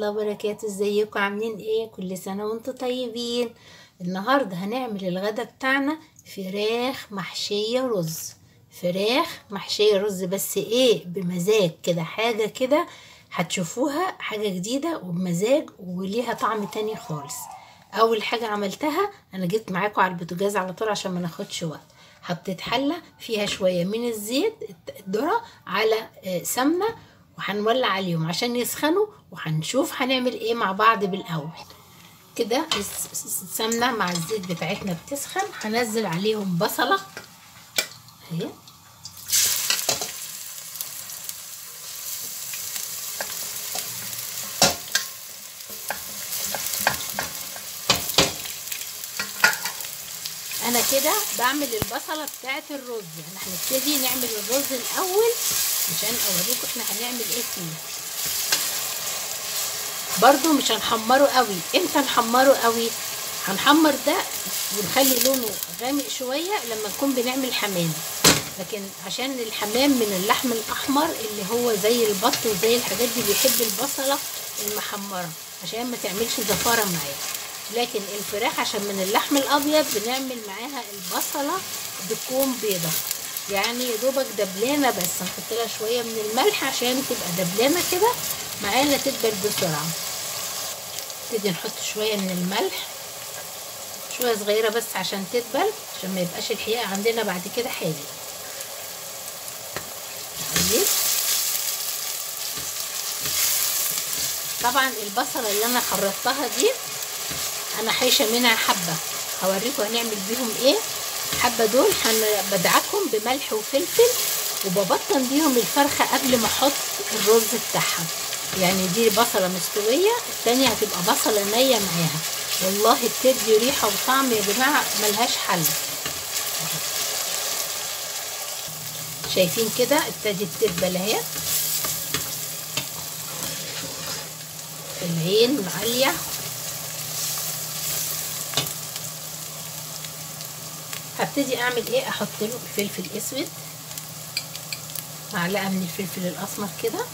الله وبركاته ازيكم عاملين ايه كل سنة وانتم طيبين النهاردة هنعمل الغدا بتاعنا فراخ محشية رز فراخ محشية رز بس ايه بمزاج كده حاجة كده هتشوفوها حاجة جديدة وبمزاج وليها طعم تاني خالص اول حاجة عملتها انا جبت معاكم على البوتاجاز على طول عشان ما ناخدش وقت حطيت حلة فيها شوية من الزيت الذرة على آه، سمنة وهنولع عليهم عشان يسخنوا وهنشوف هنعمل ايه مع بعض بالاول كده الس- الس- السمنة مع الزيت بتاعتنا بتسخن هنزل عليهم بصلة اهي انا كده بعمل البصله بتاعت الرز يعني هنبتدي نعمل الرز الاول عشان اوريكم احنا هنعمل ايه فيه برضو مش هنحمره قوي امتى نحمره قوي هنحمر ده ونخلي لونه غامق شويه لما نكون بنعمل حمام لكن عشان الحمام من اللحم الاحمر اللي هو زي البط وزي الحاجات دي بيحب البصله المحمره عشان ما تعملش زفاره معاه لكن الفراخ عشان من اللحم الابيض بنعمل معاها البصله بتكون بيضه يعني يا دوبك دبلانه بس نحط لها شويه من الملح عشان تبقى دبلانه كده معانا تدبل بسرعه نبتدي نحط شويه من الملح شويه صغيره بس عشان تدبل عشان ما يبقاش الحقيقه عندنا بعد كده حادق نقلب طبعا البصله اللي انا خرطتها دي انا حايشه منها حبه هوريكم هنعمل بيهم ايه حبه دول هن- بدعكهم بملح وفلفل وببطن بيهم الفرخه قبل ما احط الرز بتاعها يعني دي بصله مستويه التانية هتبقى بصله نيه معاها والله بتدي ريحه وطعم يا جماعه ملهاش حل شايفين كده ابتدت تدبل اهي العين عاليه هبتدي اعمل ايه احط له فلفل اسود معلقه من الفلفل الاسمر كده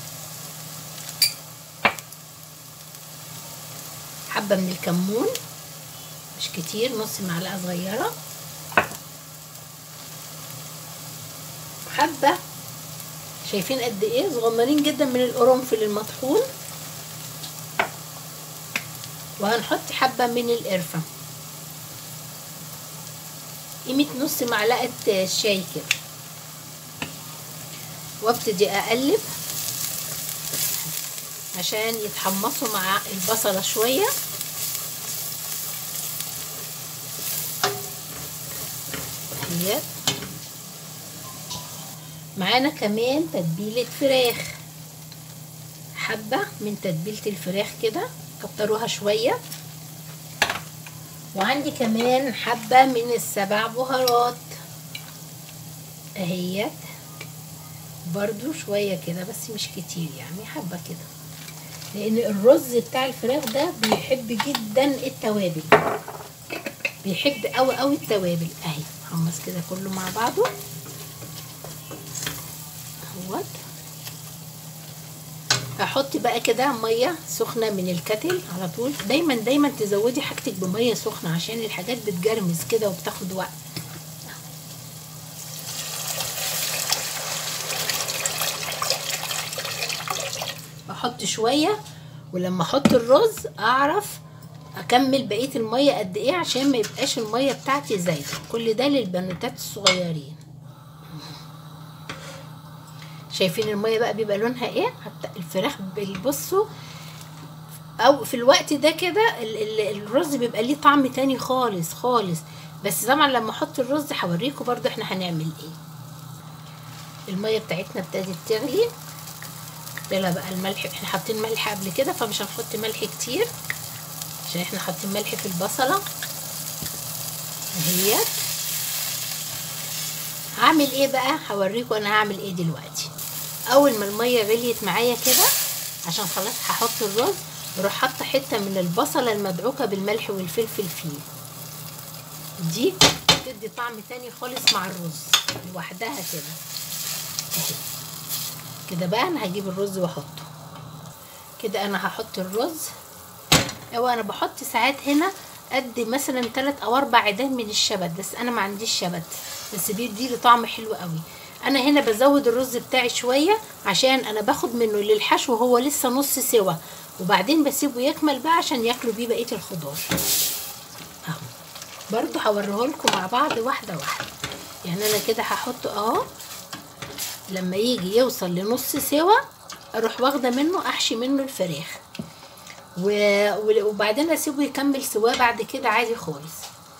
حبه من الكمون مش كتير نص معلقه صغيره حبه شايفين قد ايه صغننين جدا من القرنفل المطحون وهنحط حبه من القرفه قيمة نص معلقة شاي كده وابتدي اقلب عشان يتحمصوا مع البصلة شوية اهيت معانا كمان تتبيلة فراخ حبة من تتبيلة الفراخ كده كتروها شوية وعندي كمان حبة من السبع بهارات اهيت برضو شوية كده بس مش كتير يعني حبة كده لان الرز بتاع الفراخ ده بيحب جدا التوابل بيحب قوي قوي التوابل اهي حمص كده كله مع بعضه اهوت هحط بقى كده ميه سخنه من الكتل على طول دايما دايما تزودي حاجتك بميه سخنه عشان الحاجات بتجرمز كده وبتاخد وقت احط شويه ولما احط الرز اعرف اكمل بقيه الميه قد ايه عشان ما يبقاش الميه بتاعتي زايده كل ده للبنوتات الصغيرين شايفين الميه بقى بيبقى لونها ايه حتى الفراخ بصوا او في الوقت ده كده ال- ال- الرز بيبقى ليه طعم تاني خالص خالص بس طبعا لما احط الرز هوريكم برضو احنا هنعمل ايه الميه بتاعتنا ابتدت تغلي يلا بقى الملح احنا حاطين ملح قبل كده فمش هنحط ملح كتير عشان احنا حاطين ملح في البصله اهيت هعمل ايه بقى هوريكم انا هعمل ايه دلوقتي اول ما الميه غليت معايا كده عشان خلاص هحط الرز بروح حاطه حته من البصله المدعوكه بالملح والفلفل فيه دي بتدي طعم تاني خالص مع الرز لوحدها كده اهي كده بقى انا هجيب الرز واحطه كده انا هحط الرز هو انا بحط ساعات هنا قد مثلا ثلاث او اربع عيدان من الشبت بس انا ما عنديش شبت بس بيدي لي طعم حلو قوي انا هنا بزود الرز بتاعي شويه عشان انا باخد منه للحشو وهو لسه نص سوا وبعدين بسيبه يكمل بقى عشان ياكلوا بيه بقيه الخضار اهو برضو هوريه لكم مع بعض واحده واحده يعني انا كده هحطه اهو لما يجي يوصل لنص سوا اروح واخده منه احشي منه الفراخ و... وبعدين اسيبه يكمل سواه بعد كده عادي خالص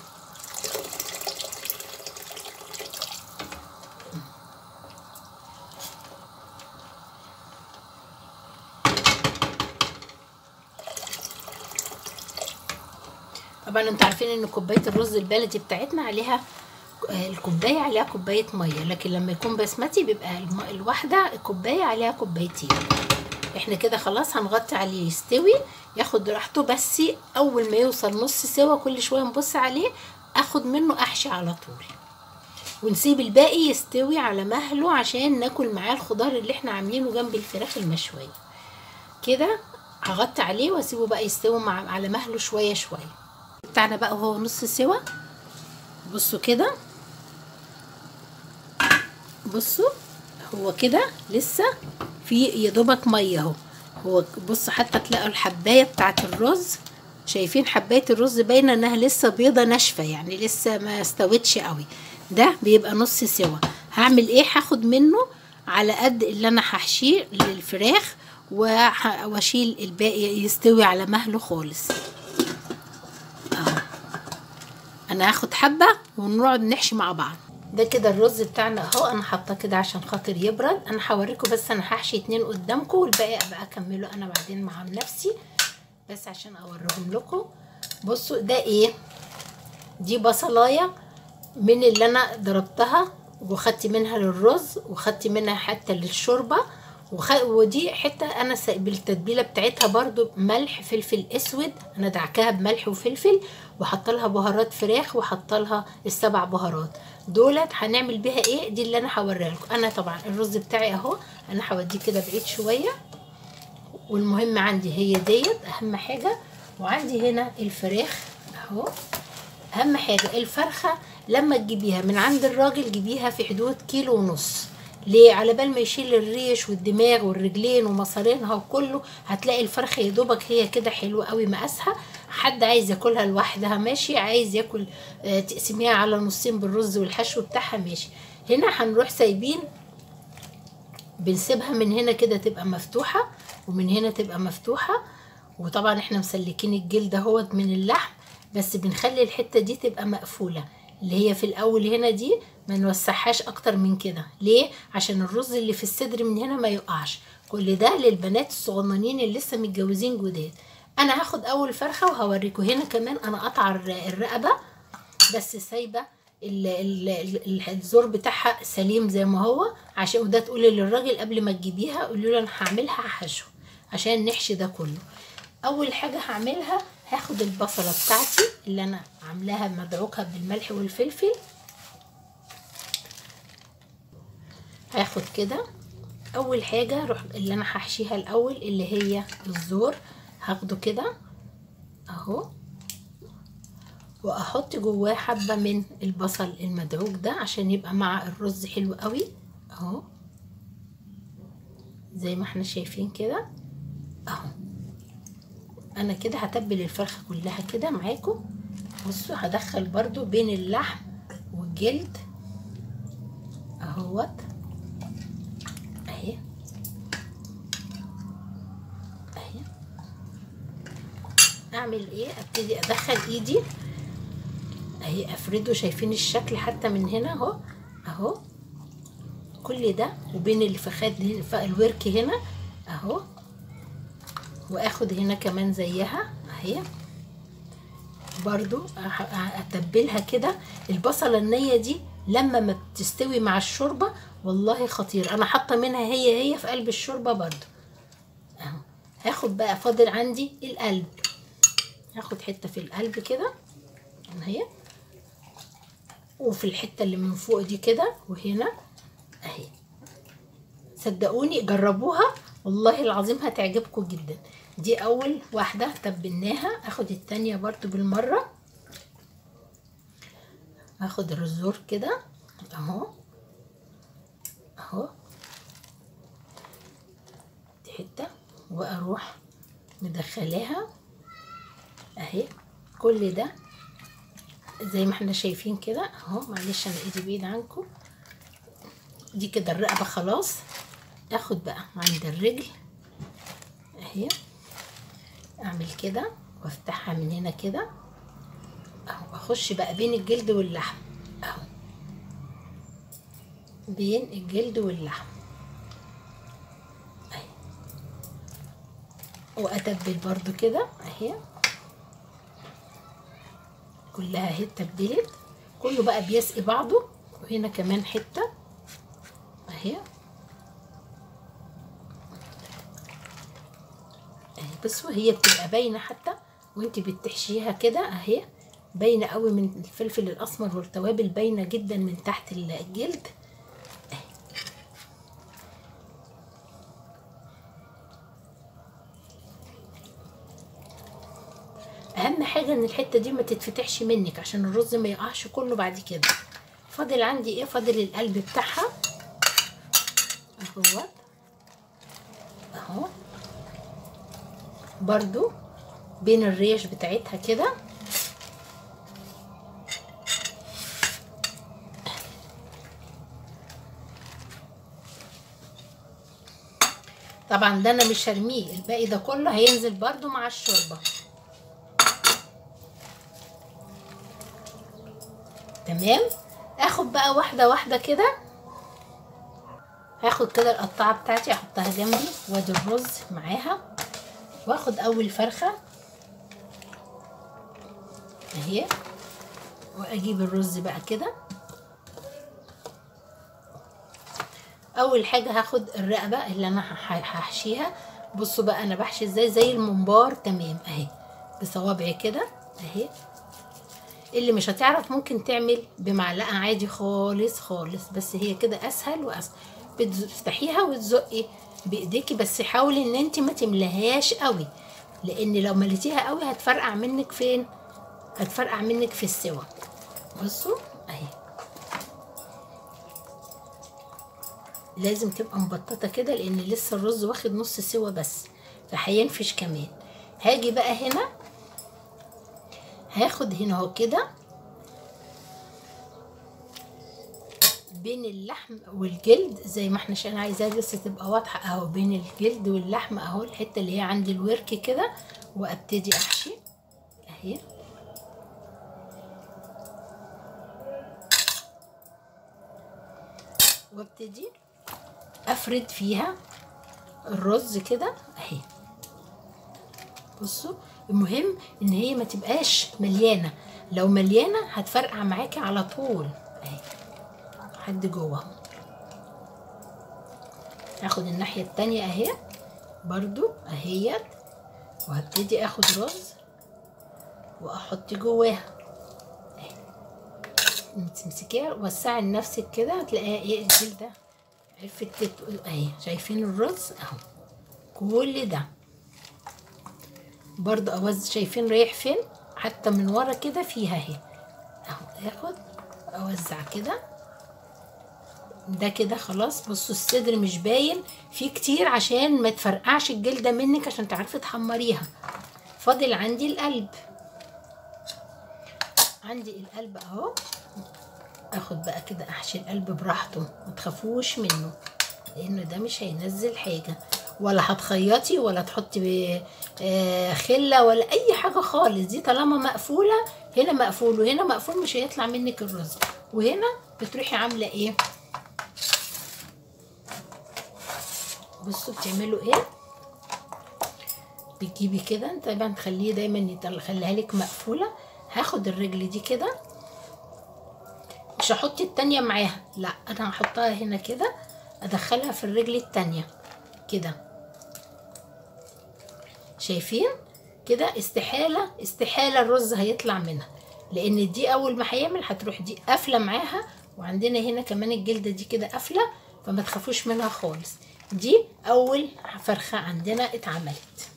طبعا انتوا عارفين ان كوبايه الرز البلدي بتاعتنا عليها الكوبايه عليها كوبايه ميه لكن لما يكون بسمتي بيبقى الم... الواحده الكوبايه عليها كوبايتين احنا كده خلاص هنغطي عليه يستوي ياخد راحته بس اول ما يوصل نص سوا كل شويه نبص عليه اخد منه احشي على طول ونسيب الباقي يستوي على مهله عشان ناكل معاه الخضار اللي احنا عاملينه جنب الفراخ المشويه كده هغطي عليه واسيبه بقى يستوي مع على مهله شويه شويه بتاعنا بقى وهو نص سوا بصوا كده بصوا هو كده لسه في يا دوبك ميه اهو هو بص حتى تلاقوا الحبايه بتاعت الرز شايفين حبايه الرز باينه انها لسه بيضه ناشفه يعني لسه ما استوتش قوي ده بيبقى نص سوا هعمل ايه هاخد منه على قد اللي انا هحشيه للفراخ واشيل الباقي يستوي على مهله خالص اهو انا هاخد حبه ونقعد نحشي مع بعض ده كده الرز بتاعنا اهو انا حاطاه كده عشان خاطر يبرد انا هوريكم بس انا هحشي اتنين قدامكم والباقي ابقى اكمله انا بعدين مع نفسي بس عشان اوريهم لكم بصوا ده ايه دي بصلايه من اللي انا ضربتها وخدت منها للرز وخدت منها حتى للشوربه وخ... ودي حته انا س... بالتتبيله بتاعتها برضو ملح فلفل اسود انا دعكاها بملح وفلفل وحط لها بهارات فراخ وحط لها السبع بهارات دولت هنعمل بيها ايه دي اللي انا هوريها لكم انا طبعا الرز بتاعي اهو انا هوديه كده بعيد شويه والمهم عندي هي ديت اهم حاجه وعندي هنا الفراخ اهو اهم حاجه الفرخه لما تجيبيها من عند الراجل جيبيها في حدود كيلو ونص ليه على بال ما يشيل الريش والدماغ والرجلين ومصارينها وكله هتلاقي الفرخه يا دوبك هي كده حلوه قوي مقاسها حد عايز ياكلها لوحدها ماشي عايز ياكل آه تقسميها على نصين بالرز والحشو بتاعها ماشي هنا هنروح سايبين بنسيبها من هنا كده تبقى مفتوحه ومن هنا تبقى مفتوحه وطبعا احنا مسلكين الجلد اهوت من اللحم بس بنخلي الحته دي تبقى مقفوله اللي هي في الاول هنا دي ما نوسعهاش اكتر من كده ليه عشان الرز اللي في الصدر من هنا ما يقعش كل ده للبنات الصغننين اللي لسه متجوزين جداد انا هاخد اول فرخه وهوريكم هنا كمان انا قطع الرقبه بس سايبه الزور بتاعها سليم زي ما هو عشان وده تقولي للراجل قبل ما تجيبيها قولي له انا هعملها حشو عشان نحشي ده كله اول حاجه هعملها هاخد البصله بتاعتي اللي انا عاملاها مدعوكه بالملح والفلفل هاخد كده اول حاجه روح اللي انا هحشيها الاول اللي هي الزور هاخده كده اهو واحط جواه حبه من البصل المدعوك ده عشان يبقى مع الرز حلو قوي اهو زي ما احنا شايفين كده اهو انا كده هتبل الفرخه كلها كده معاكم بصوا هدخل برضو بين اللحم والجلد اهوت اهي اهي اعمل ايه ابتدي ادخل ايدي اهي افرده شايفين الشكل حتى من هنا اهو اهو كل ده وبين الفخاد الورك هنا اهو واخد هنا كمان زيها اهي برضو اتبلها كده البصلة النية دي لما ما بتستوي مع الشوربة والله خطير انا حاطة منها هي هي في قلب الشوربة برضو اهو هاخد بقى فاضل عندي القلب هاخد حتة في القلب كده اهي وفي الحتة اللي من فوق دي كده وهنا اهي صدقوني جربوها والله العظيم هتعجبكم جدا دي اول واحده تبلناها اخد التانية برضو بالمره اخد الرزور كده اهو اهو دي حته واروح مدخلاها اهي كل ده زي ما احنا شايفين كده اهو معلش انا ايدي بعيد عنكم دي كده الرقبه خلاص اخد بقى عند الرجل اهي اعمل كده وافتحها من هنا كده اهو اخش بقى بين الجلد واللحم اهو بين الجلد واللحم اهي واتبل برضو كده اهي كلها اهي اتبلت كله بقى بيسقي بعضه وهنا كمان حته اهي اهي بصوا هي بتبقى باينه حتى وانت بتحشيها كده اهي باينه قوي من الفلفل الاسمر والتوابل باينه جدا من تحت الجلد اهي اهم حاجه ان الحته دي ما تتفتحش منك عشان الرز ما يقعش كله بعد كده فاضل عندي ايه فاضل القلب بتاعها اهو اهو برضو بين الريش بتاعتها كده طبعا ده انا مش هرميه الباقي ده كله هينزل برضو مع الشوربه تمام اخد بقى واحده واحده كده هاخد كده القطاعه بتاعتي احطها جنبي وادي الرز معاها واخد اول فرخه اهي واجيب الرز بقى كده اول حاجه هاخد الرقبه اللي انا هحشيها بصوا بقى انا بحشي ازاي زي الممبار تمام اهي بصوابعي كده اهي اللي مش هتعرف ممكن تعمل بمعلقه عادي خالص خالص بس هي كده اسهل واسهل بتفتحيها وتزقي بايديكي بس حاولي ان انت ما تملهاش قوي لان لو مليتيها قوي هتفرقع منك فين هتفرقع منك في السوا بصوا اهي لازم تبقى مبططه كده لان لسه الرز واخد نص سوا بس فهينفش كمان هاجي بقى هنا هاخد هنا اهو كده بين اللحم والجلد زي ما احنا عشان عايزاها بس تبقى واضحه اهو بين الجلد واللحم اهو الحته اللي هي عند الورك كده وابتدي احشي اهي وابتدي افرد فيها الرز كده اهي بصوا المهم ان هي ما تبقاش مليانه لو مليانه هتفرقع معاكي على طول اهي لحد جوه هاخد الناحيه التانية اهي برضو اهيت وهبتدي اخد رز واحط جواها تمسكيها وسعي لنفسك كده هتلاقيها ايه الجلده عرفت تتقل اهي شايفين الرز اهو كل ده برضو اوز شايفين رايح فين حتى من ورا كده فيها اهي اهو اخد اوزع كده ده كده خلاص بصوا الصدر مش باين فيه كتير عشان ما تفرقعش الجلده منك عشان تعرفي تحمريها فاضل عندي القلب عندي القلب اهو اخد بقى كده احشي القلب براحته ما تخافوش منه لانه ده مش هينزل حاجه ولا هتخيطي ولا تحطي خله ولا اي حاجه خالص دي طالما مقفوله هنا مقفول وهنا مقفول مش هيطلع منك الرز وهنا بتروحي عامله ايه بصوا بتعملوا ايه بتجيبي كده طبعا تخليه دايما يخليها لك مقفوله هاخد الرجل دي كده مش هحط التانية معاها لا انا هحطها هنا كده ادخلها في الرجل التانية كده شايفين كده استحالة استحالة الرز هيطلع منها لان دي اول ما هيعمل هتروح دي قافلة معاها وعندنا هنا كمان الجلدة دي كده قافلة فما تخافوش منها خالص دي اول فرخه عندنا اتعملت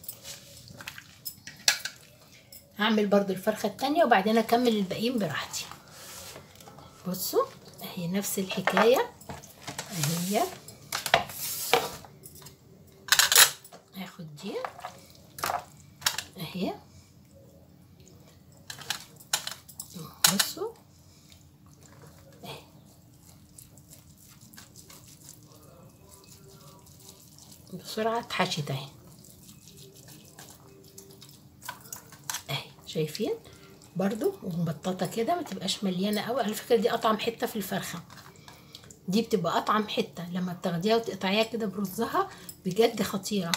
هعمل برضو الفرخه التانية وبعدين اكمل الباقيين براحتي بصوا اهي نفس الحكايه اهي هاخد دي اهي بصوا اهي بسرعة اتحشت اهي اهي شايفين برضو ومبططة كده ما تبقاش مليانة قوي على فكرة دي اطعم حتة في الفرخة دي بتبقى اطعم حتة لما بتاخديها وتقطعيها كده برزها بجد خطيرة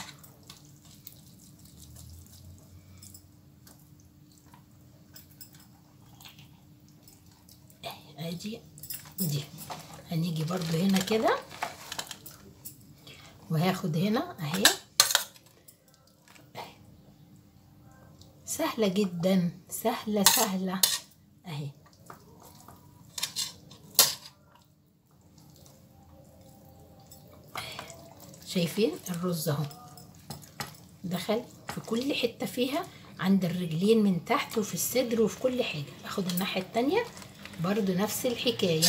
ادي دي هنيجي برضو هنا كده وهاخد هنا اهي سهلة جدا سهلة سهلة اهي شايفين الرز اهو دخل في كل حتة فيها عند الرجلين من تحت وفي الصدر وفي كل حاجة اخد الناحية التانية برضو نفس الحكاية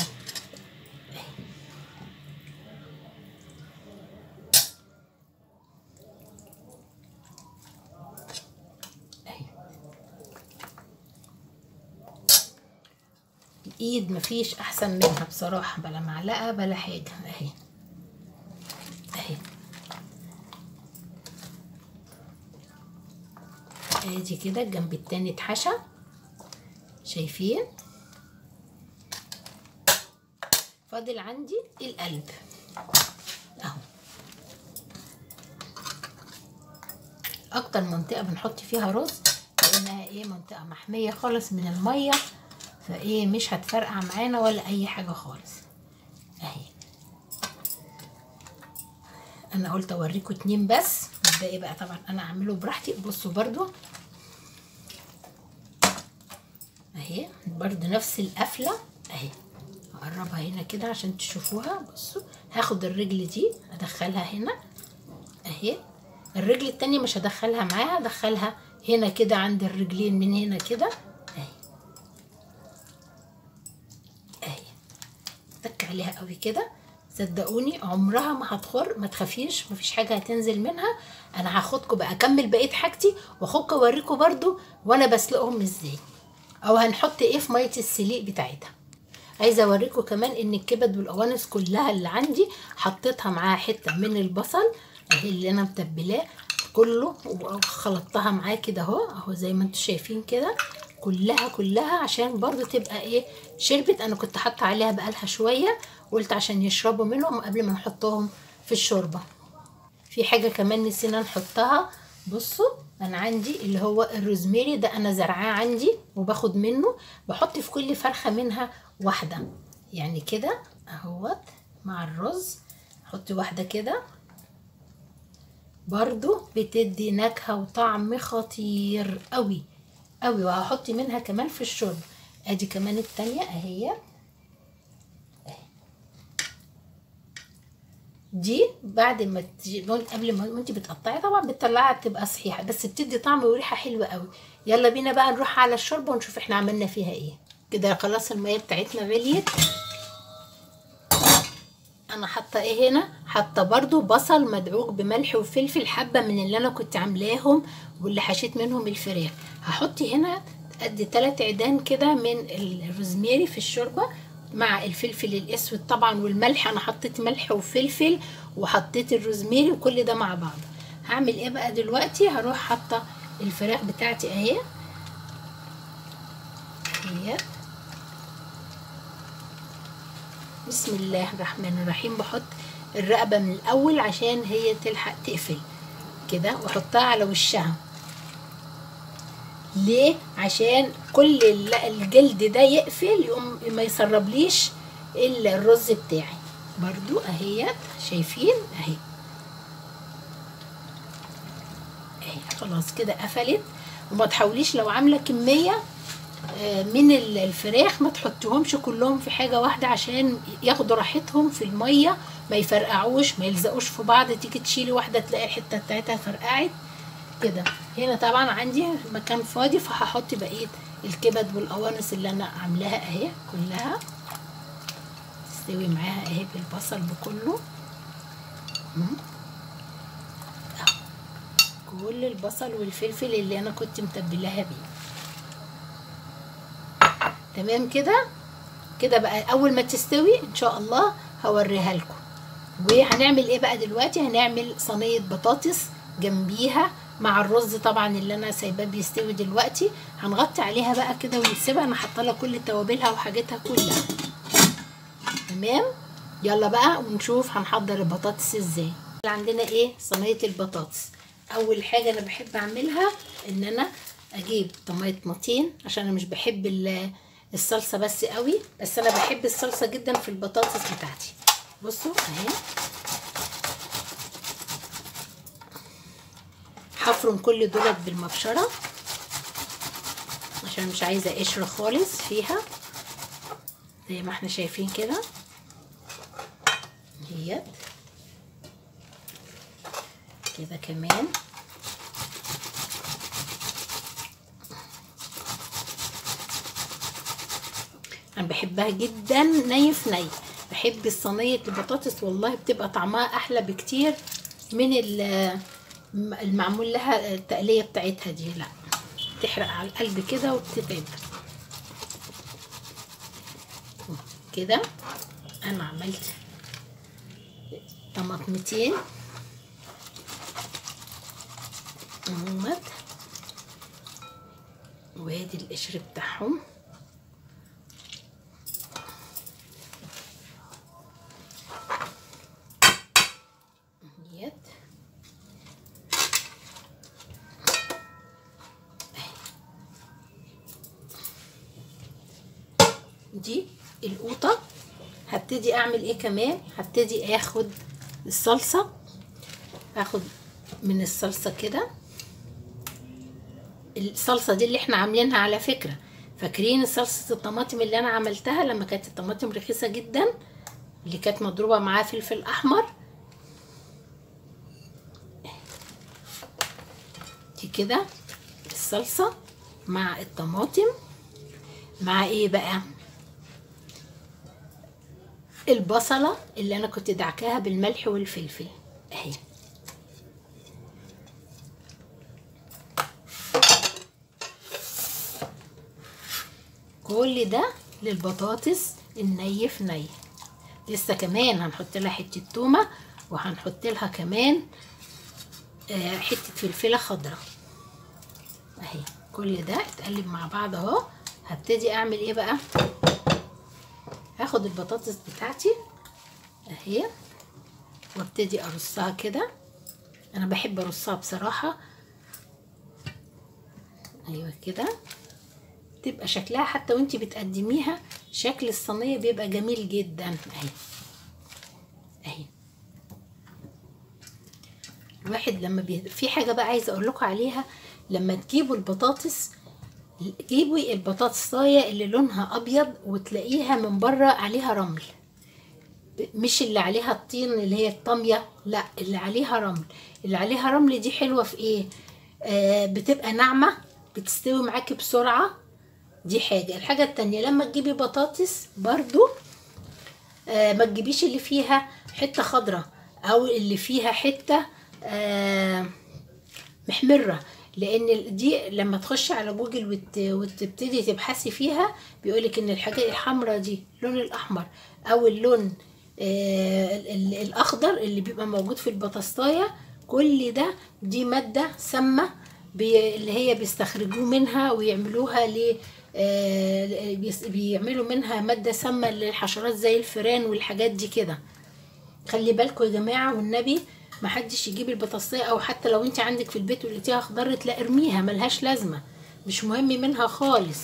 الايد مفيش احسن منها بصراحة بلا معلقة بلا حاجة اهي اهي ادي كده الجنب التاني اتحشى شايفين فاضل عندي القلب اهو اكتر منطقه بنحط فيها رز لانها ايه منطقه محميه خالص من الميه فايه مش هتفرقع معانا ولا اي حاجه خالص اهي انا قلت اوريكم اتنين بس الباقي بقى طبعا انا اعمله براحتي بصوا برضو اهي برضو نفس القفله اهي اقربها هنا كده عشان تشوفوها بصوا هاخد الرجل دي ادخلها هنا اهي الرجل التانية مش هدخلها معاها ادخلها هنا كده عند الرجلين من هنا كده اهي اهي اتك عليها قوي كده صدقوني عمرها ما هتخر ما تخافيش مفيش حاجه هتنزل منها انا هاخدكم بقى اكمل بقيه حاجتي واخدكم اوريكم برضو وانا بسلقهم ازاي او هنحط ايه في ميه السليق بتاعتها عايزه اوريكم كمان ان الكبد والقوانص كلها اللي عندي حطيتها معاها حته من البصل اهي اللي انا متبلاه كله وخلطتها معاه كده اهو اهو زي ما انتم شايفين كده كلها كلها عشان برضو تبقى ايه شربت انا كنت حاطه عليها بقالها شويه قلت عشان يشربوا منهم قبل ما نحطهم في الشوربه في حاجه كمان نسينا نحطها بصوا انا عندي اللي هو الروزميري ده انا زرعاه عندي وباخد منه بحط في كل فرخه منها واحده يعني كده اهوت مع الرز احط واحده كده برضو بتدي نكهه وطعم خطير قوي قوي وهحط منها كمان في الشرب ادي كمان التانية اهي دي بعد ما تجي قبل ما انت بتقطعي طبعا بتطلعها بتبقى صحيحه بس بتدي طعم وريحه حلوه قوي يلا بينا بقى نروح على الشوربه ونشوف احنا عملنا فيها ايه كده خلاص الميه بتاعتنا غليت انا حاطه ايه هنا حاطه برضو بصل مدعوك بملح وفلفل حبه من اللي انا كنت عاملاهم واللي حشيت منهم الفراخ هحط هنا قد 3 عيدان كده من الروزميري في الشوربه مع الفلفل الاسود طبعا والملح انا حطيت ملح وفلفل وحطيت الروزميري وكل ده مع بعض هعمل ايه بقى دلوقتي هروح حاطه الفراخ بتاعتي اهي اهي بسم الله الرحمن الرحيم بحط الرقبة من الأول عشان هي تلحق تقفل كده واحطها على وشها ليه عشان كل الجلد ده يقفل يقوم ما يسربليش الا الرز بتاعي برضو اهيت شايفين اهي اهي خلاص كده قفلت وما تحاوليش لو عامله كميه آه، من ال- الفراخ ما تحطيهمش كلهم في حاجه واحده عشان ياخدوا راحتهم في الميه ما يفرقعوش ما يلزقوش في بعض تيجي تشيلي واحده تلاقي الحته بتاعتها فرقعت كده هنا طبعا عندي مكان فاضي فهحط بقيه الكبد والقوانص اللي انا عاملاها اهي كلها تستوي معاها اهي بالبصل بكله مم. أهو. كل البصل والفلفل اللي انا كنت متبلاها بيه تمام كده كده بقى اول ما تستوي ان شاء الله هوريها لكم وهنعمل ايه بقى دلوقتي هنعمل صينيه بطاطس جنبيها مع الرز طبعا اللي انا سايباه بيستوي دلوقتي هنغطي عليها بقى كده ونسيبها انا حاطه لها كل توابلها وحاجتها كلها تمام يلا بقى ونشوف هنحضر البطاطس ازاي عندنا ايه صينيه البطاطس اول حاجه انا بحب اعملها ان انا اجيب طماطمتين عشان انا مش بحب ال- الصلصه بس قوي بس انا بحب الصلصه جدا في البطاطس بتاعتي بصوا اهي هفرم كل دولت بالمبشره عشان مش عايزه قشر خالص فيها زي ما احنا شايفين كده اهيت كده كمان انا بحبها جدا ني في ني بحب الصينيه البطاطس والله بتبقى طعمها احلى بكتير من ال- المعمول لها التقليه بتاعتها دي لا تحرق على القلب كده وبتتعب كده انا عملت طماطمتين اهمت وادي القشر بتاعهم اهيت دي القوطة هبتدي اعمل ايه كمان هبتدي اخد الصلصة اخد من الصلصة كده الصلصة دي اللي احنا عاملينها على فكرة فاكرين صلصة الطماطم اللي انا عملتها لما كانت الطماطم رخيصة جدا اللي كانت مضروبة معاها فلفل احمر دي كده الصلصة مع الطماطم مع ايه بقى البصلة اللي انا كنت دعكاها بالملح والفلفل اهي كل ده للبطاطس الني في ني لسه كمان هنحط لها حته تومه وهنحط لها كمان آه، حته فلفله خضراء اهي كل ده اتقلب مع بعض اهو هبتدي اعمل ايه بقى هاخد البطاطس بتاعتي اهي وابتدي ارصها كده انا بحب ارصها بصراحه ايوه كده تبقى شكلها حتى وانتي بتقدميها شكل الصينيه بيبقى جميل جدا اهي اهي الواحد لما بي... في حاجه بقى عايزه اقول لكم عليها لما تجيبوا البطاطس جيبوا البطاطسايه اللي لونها ابيض وتلاقيها من بره عليها رمل مش اللي عليها الطين اللي هي الطاميه لا اللي عليها رمل اللي عليها رمل دي حلوه في ايه آه بتبقى ناعمه بتستوي معاكي بسرعه دي حاجه الحاجه التانية لما تجيبي بطاطس برضو آه ما تجيبيش اللي فيها حته خضراء او اللي فيها حته آه محمره لان ال- دي لما تخشي على جوجل وت... وتبتدي تبحثي فيها بيقولك ان الحاجه الحمراء دي اللون الاحمر او اللون آه ال- ال- الاخضر اللي بيبقى موجود في البطاطايه كل ده دي ماده سامه بي... اللي هي بيستخرجوه منها ويعملوها ل آه، بيس- بيعملوا منها ماده سامه للحشرات زي الفئران والحاجات دي كده خلي بالكم يا جماعه والنبي محدش يجيب البطاطسيه او حتى لو انت عندك في البيت ولقيتيها خضرت لا ارميها ملهاش لازمه مش مهم منها خالص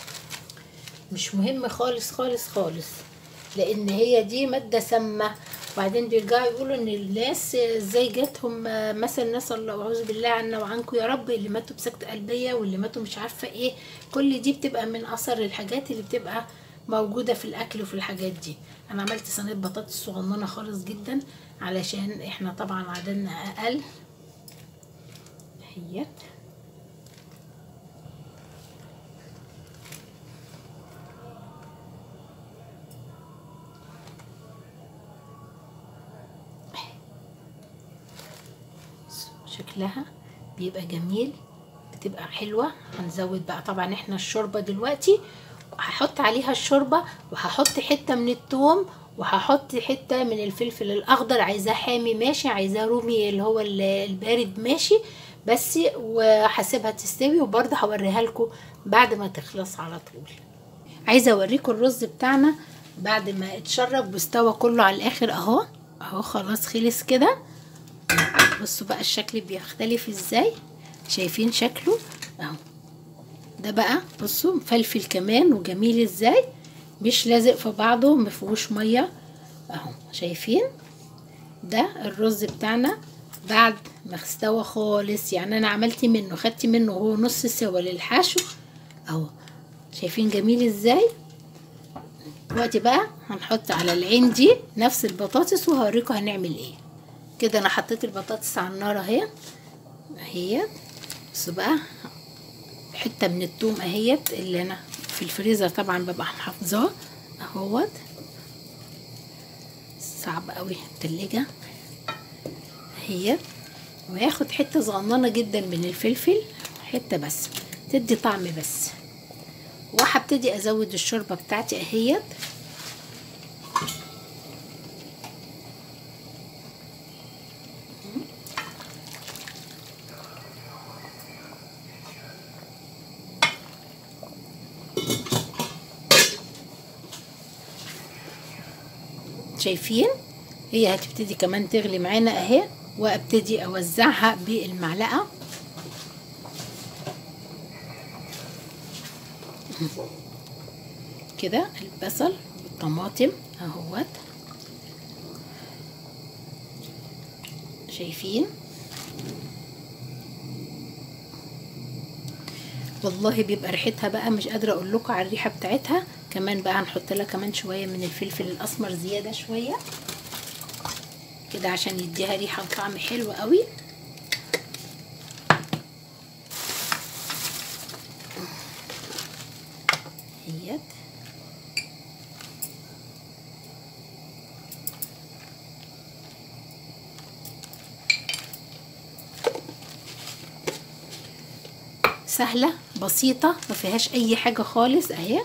مش مهم خالص خالص خالص لان هي دي ماده سامه وبعدين بيرجعوا يقولوا ان الناس ازاي جاتهم آه، مثل نسال الله اعوذ بالله عنا وعنكم يا رب اللي ماتوا بسكتة قلبيه واللي ماتوا مش عارفه ايه كل دي بتبقى من اثر الحاجات اللي بتبقى موجوده في الاكل وفي الحاجات دي انا عملت صينيه بطاطس صغننه خالص جدا علشان احنا طبعا عددنا اقل اهيت شكلها بيبقى جميل بتبقى حلوة هنزود بقى طبعا احنا الشوربة دلوقتي هحط عليها الشوربة وهحط حتة من التوم وهحط حتة من الفلفل الأخضر عايزاه حامي ماشي عايزاه رومي اللي هو ال- البارد ماشي بس وهسيبها تستوي وبرضه هوريها لكم بعد ما تخلص على طول عايزة اوريكم الرز بتاعنا بعد ما اتشرب واستوى كله على الاخر اهو اهو خلاص خلص كده بصوا بقى الشكل بيختلف ازاي شايفين شكله اهو ده بقى بصوا مفلفل كمان وجميل ازاي مش لازق في بعضه مفيهوش ميه اهو شايفين ده الرز بتاعنا بعد ما استوى خالص يعني انا عملت منه خدت منه هو نص سوا للحشو اهو شايفين جميل ازاي دلوقتي بقى هنحط على العين دي نفس البطاطس وهوريكم هنعمل ايه كده انا حطيت البطاطس على النار اهي اهي بصوا بقى حته من التوم اهيت اللي انا في الفريزر طبعا ببقى محافظاه اهوت صعب قوي التلاجة اهيت وهاخد حته صغننه جدا من الفلفل حته بس تدي طعم بس وهبتدي ازود الشوربه بتاعتي اهيت شايفين هي هتبتدي كمان تغلي معانا اهي وابتدي اوزعها بالمعلقه كده البصل والطماطم اهوت شايفين والله بيبقى ريحتها بقى مش قادره اقول لكم على الريحه بتاعتها كمان بقى هنحط لها كمان شويه من الفلفل الاسمر زياده شويه كده عشان يديها ريحه وطعم حلو قوي اهيت سهله بسيطه ما فيهاش اي حاجه خالص اهي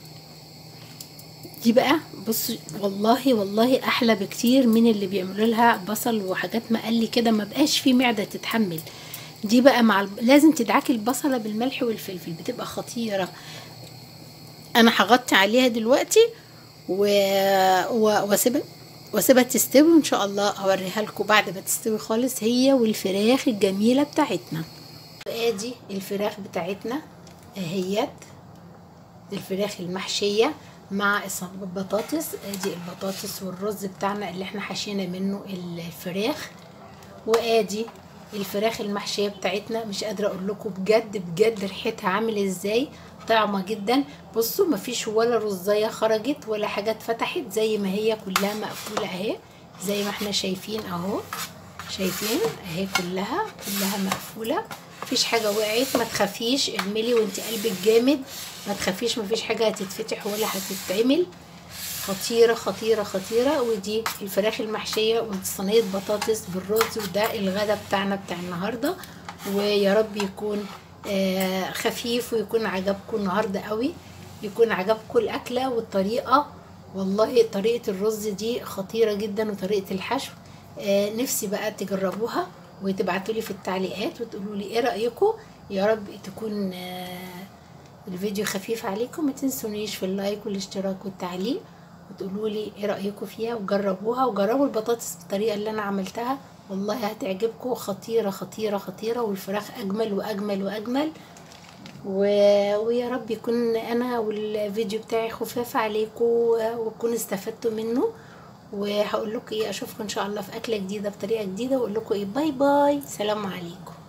دي بقى بص والله والله احلى بكتير من اللي بيعملوا لها بصل وحاجات مقلي كده ما بقاش في معده تتحمل دي بقى مع الب... لازم تدعكي البصله بالملح والفلفل بتبقى خطيره انا هغطي عليها دلوقتي و... و... واسيبها واسيبها تستوي وان شاء الله اوريها لكم بعد ما تستوي خالص هي والفراخ الجميله بتاعتنا ادي الفراخ بتاعتنا اهيت الفراخ المحشيه مع البطاطس ادي البطاطس والرز بتاعنا اللي احنا حشينا منه الفراخ وادي الفراخ المحشيه بتاعتنا مش قادره اقول لكم بجد بجد ريحتها عامل ازاي طعمه جدا بصوا مفيش ولا رزايه خرجت ولا حاجه اتفتحت زي ما هي كلها مقفوله اهي زي ما احنا شايفين اهو شايفين اهي كلها كلها مقفوله مفيش حاجه وقعت ما تخافيش اعملي وانت قلبك جامد ما تخافيش مفيش حاجه هتتفتح ولا هتتعمل خطيره خطيره خطيره ودي الفراخ المحشيه وصينيه بطاطس بالرز وده الغدا بتاعنا بتاع النهارده ويا رب يكون آه خفيف ويكون عجبكم النهارده قوي يكون عجبكم الاكله والطريقه والله طريقه الرز دي خطيره جدا وطريقه الحشو آه نفسي بقى تجربوها وتبعتوا لي في التعليقات وتقولوا لي ايه رايكم يا رب تكون آه الفيديو خفيف عليكم ما تنسونيش في اللايك والاشتراك والتعليق وتقولوا لي ايه رايكم فيها وجربوها وجربوا البطاطس بالطريقه اللي انا عملتها والله هتعجبكم خطيره خطيره خطيره والفراخ اجمل واجمل واجمل و... ويا رب يكون انا والفيديو بتاعي خفاف عليكم وتكونوا استفدتوا منه وهقول لكم ايه اشوفكم ان شاء الله في اكله جديده بطريقه جديده واقول لكم ايه باي باي سلام عليكم